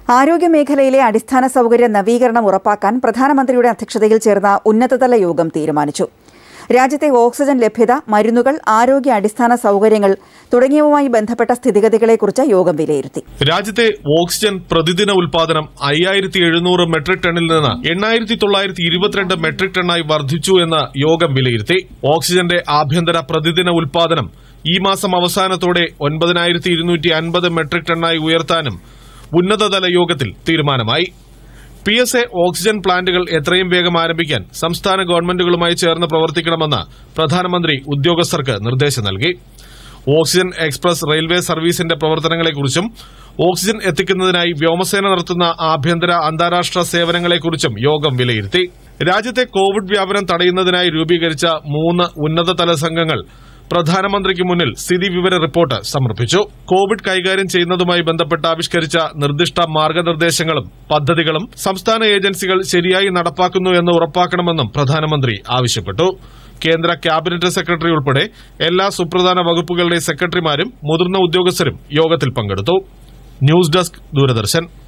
ആരോഗ്യമേഖലയിലെ അടിസ്ഥാന സൗകര്യ നവീകരണം ഉറപ്പാക്കാൻ പ്രധാനമന്ത്രിയുടെ അധ്യക്ഷതയിൽ ചേർന്ന ഉന്നതതല യോഗം തീരുമാനിച്ചു രാജ്യത്തെ ഓക്സിജൻ ലഭ്യത മരുന്നുകൾ ആരോഗ്യ അടിസ്ഥാന സൗകര്യങ്ങൾ തുടങ്ങിയവയുമായി ബന്ധപ്പെട്ട സ്ഥിതിഗതികളെക്കുറിച്ച് യോഗം വിലയിരുത്തി രാജ്യത്തെ ഓക്സിജൻ പ്രതിദിന ഉൽപാദനം അയ്യായിരത്തി എഴുന്നൂറ് മെട്രിക് ടണ്ണിൽ നിന്ന് എണ്ണായിരത്തി തൊള്ളായിരത്തി ഇരുപത്തിരണ്ട് മെട്രിക് ടണ്ണായി വർദ്ധിച്ചു എന്ന് യോഗം വിലയിരുത്തി ഓക്സിജന്റെ ആഭ്യന്തര പ്രതിദിന ഉൽപാദനം ഈ മാസം അവസാനത്തോടെ ഒൻപതിനായിരത്തി ഇരുന്നൂറ്റി അൻപത് മെട്രിക് ടണ്ണായി ഉയർത്താനും ഉന്നതതല യോഗത്തിൽ തീരുമാനമായി പി എസ് എ ഓക്സിജൻ പ്ലാന്റുകൾ എത്രയും വേഗം ആരംഭിക്കാൻ സംസ്ഥാന ഗവൺമെന്റുകളുമായി ചേർന്ന് പ്രവർത്തിക്കണമെന്ന് പ്രധാനമന്ത്രി ഉദ്യോഗസ്ഥർക്ക് നിർദ്ദേശം നൽകി ഓക്സിജൻ എക്സ്പ്രസ് റെയിൽവേ സർവീസിന്റെ പ്രവർത്തനങ്ങളെക്കുറിച്ചും ഓക്സിജൻ എത്തിക്കുന്നതിനായി വ്യോമസേന നടത്തുന്ന ആഭ്യന്തര അന്താരാഷ്ട്ര സേവനങ്ങളെക്കുറിച്ചും യോഗം വിലയിരുത്തി രാജ്യത്തെ കോവിഡ് വ്യാപനം തടയുന്നതിനായി രൂപീകരിച്ച മൂന്ന് ഉന്നതതല സംഘങ്ങൾ പ്രധാനമന്ത്രിക്ക് മുന്നിൽ സ്ഥിതിവിവര റിപ്പോർട്ട് സമർപ്പിച്ചു കോവിഡ് കൈകാര്യം ചെയ്യുന്നതുമായി ബന്ധപ്പെട്ട് ആവിഷ്കരിച്ച നിർദ്ദിഷ്ട മാർഗനിർദ്ദേശങ്ങളും പദ്ധതികളും സംസ്ഥാന ഏജൻസികൾ ശരിയായി നടപ്പാക്കുന്നു എന്ന് ഉറപ്പാക്കണമെന്നും പ്രധാനമന്ത്രി ആവശ്യപ്പെട്ടു കേന്ദ്ര ക്യാബിനറ്റ് സെക്രട്ടറി ഉൾപ്പെടെ എല്ലാ സുപ്രധാന വകുപ്പുകളുടെ സെക്രട്ടറിമാരും മുതിർന്ന ഉദ്യോഗസ്ഥരും യോഗത്തിൽ പങ്കെടുത്തു ന്യൂസ് ഡെസ്ക് ദൂരദർശൻ